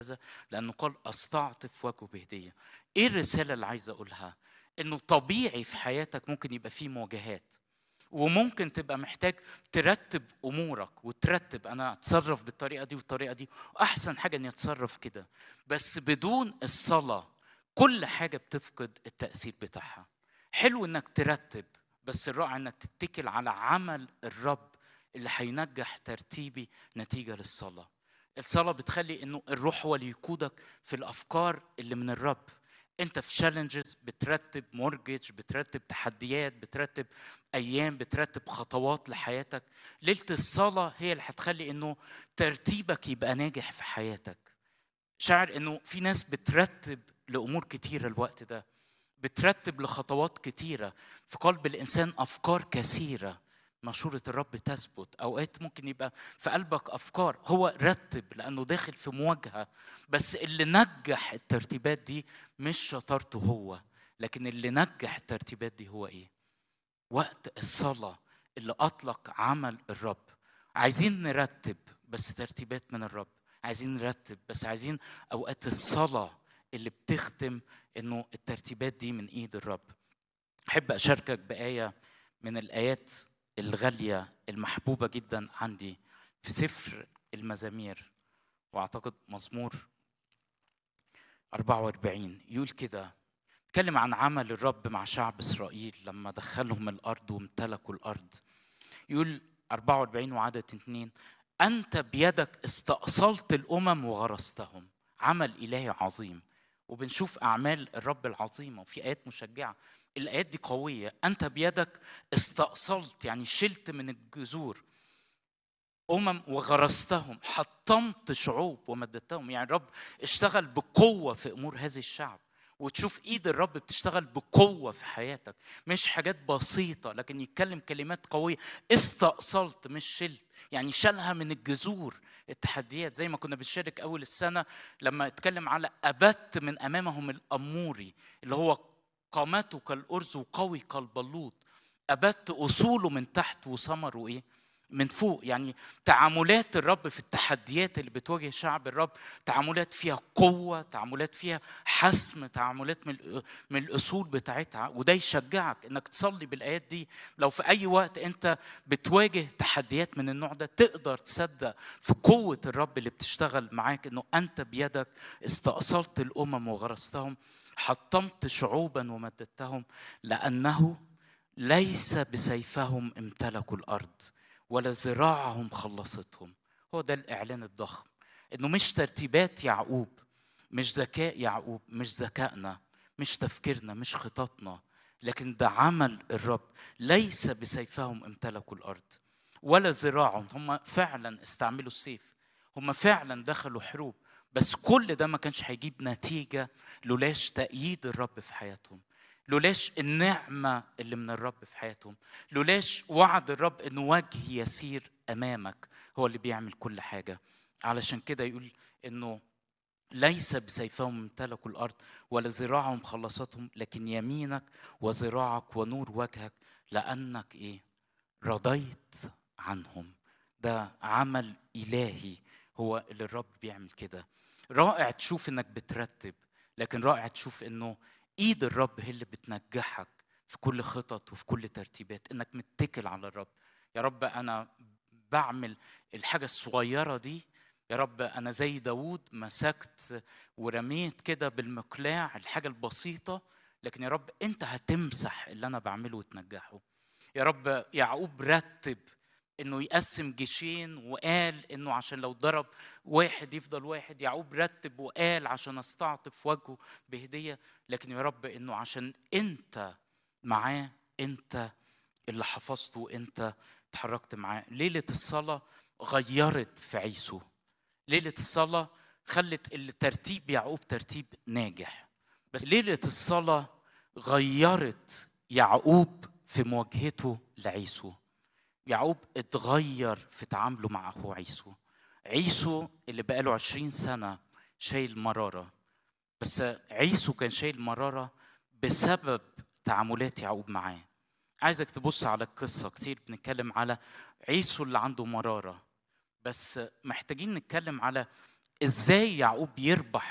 لانه قال استعطف وجهه بهديه ايه الرساله اللي عايز اقولها انه طبيعي في حياتك ممكن يبقى فيه مواجهات وممكن تبقى محتاج ترتب امورك وترتب انا اتصرف بالطريقه دي والطريقه دي واحسن حاجه اني اتصرف كده بس بدون الصلاه كل حاجه بتفقد التاثير بتاعها حلو انك ترتب بس الرائع انك تتكل على عمل الرب اللي هينجح ترتيبي نتيجه للصلاه الصلاه بتخلي انه الروح هو اللي يقودك في الافكار اللي من الرب انت في تشالنجز بترتب مورجج بترتب تحديات بترتب ايام بترتب خطوات لحياتك ليله الصلاه هي اللي هتخلي انه ترتيبك يبقى ناجح في حياتك شاعر انه في ناس بترتب لامور كتيره الوقت ده بترتب لخطوات كتيره في قلب الانسان افكار كثيره مشورة الرب تثبت أوقات ممكن يبقى في قلبك أفكار هو رتب لأنه داخل في مواجهة بس اللي نجح الترتيبات دي مش شطارته هو لكن اللي نجح الترتيبات دي هو إيه؟ وقت الصلاة اللي أطلق عمل الرب عايزين نرتب بس ترتيبات من الرب عايزين نرتب بس عايزين أوقات الصلاة اللي بتختم إنه الترتيبات دي من إيد الرب أحب أشاركك بآية من الآيات الغالية المحبوبة جدا عندي في سفر المزامير واعتقد مزمور 44 يقول كده اتكلم عن عمل الرب مع شعب اسرائيل لما دخلهم الارض وامتلكوا الارض يقول 44 وعدد اثنين انت بيدك استأصلت الامم وغرستهم عمل الهي عظيم وبنشوف اعمال الرب العظيمه وفي ايات مشجعه الايات دي قويه انت بيدك استأصلت يعني شلت من الجذور امم وغرستهم حطمت شعوب ومددتهم يعني الرب اشتغل بقوه في امور هذه الشعب وتشوف ايد الرب بتشتغل بقوه في حياتك مش حاجات بسيطه لكن يتكلم كلمات قويه استأصلت مش شلت يعني شالها من الجذور التحديات زي ما كنا بنشارك اول السنه لما اتكلم على ابت من امامهم الاموري اللي هو قامته كالارز وقوي كالبلوط ابت اصوله من تحت وثمره ايه من فوق يعني تعاملات الرب في التحديات اللي بتواجه شعب الرب تعاملات فيها قوة تعاملات فيها حسم تعاملات من من الأصول بتاعتها وده يشجعك إنك تصلي بالآيات دي لو في أي وقت أنت بتواجه تحديات من النوع ده تقدر تصدق في قوة الرب اللي بتشتغل معاك إنه أنت بيدك استأصلت الأمم وغرستهم حطمت شعوبا ومددتهم لأنه ليس بسيفهم امتلكوا الأرض ولا ذراعهم خلصتهم هو ده الاعلان الضخم انه مش ترتيبات يعقوب مش ذكاء يعقوب مش ذكائنا مش تفكيرنا مش خططنا لكن ده عمل الرب ليس بسيفهم امتلكوا الارض ولا ذراعهم هم فعلا استعملوا السيف هم فعلا دخلوا حروب بس كل ده ما كانش هيجيب نتيجه لولاش تأييد الرب في حياتهم لولاش النعمة اللي من الرب في حياتهم لولاش وعد الرب انه وجه يسير امامك هو اللي بيعمل كل حاجة علشان كده يقول انه ليس بسيفهم امتلكوا الارض ولا ذراعهم خلصتهم لكن يمينك وذراعك ونور وجهك لانك ايه رضيت عنهم ده عمل الهي هو اللي الرب بيعمل كده رائع تشوف انك بترتب لكن رائع تشوف انه ايد الرب هي اللي بتنجحك في كل خطط وفي كل ترتيبات انك متكل على الرب يا رب انا بعمل الحاجه الصغيره دي يا رب انا زي داوود مسكت ورميت كده بالمقلاع الحاجه البسيطه لكن يا رب انت هتمسح اللي انا بعمله وتنجحه يا رب يعقوب رتب انه يقسم جيشين وقال انه عشان لو ضرب واحد يفضل واحد يعقوب رتب وقال عشان استعطف وجهه بهديه لكن يا رب انه عشان انت معاه انت اللي حفظته وانت اتحركت معاه ليله الصلاه غيرت في عيسو ليله الصلاه خلت الترتيب يعقوب ترتيب ناجح بس ليله الصلاه غيرت يعقوب في مواجهته لعيسو يعقوب اتغير في تعامله مع اخوه عيسو عيسو اللي بقاله عشرين سنة شايل مرارة بس عيسو كان شايل مرارة بسبب تعاملات يعقوب معاه عايزك تبص على القصة كتير بنتكلم على عيسو اللي عنده مرارة بس محتاجين نتكلم على ازاي يعقوب يربح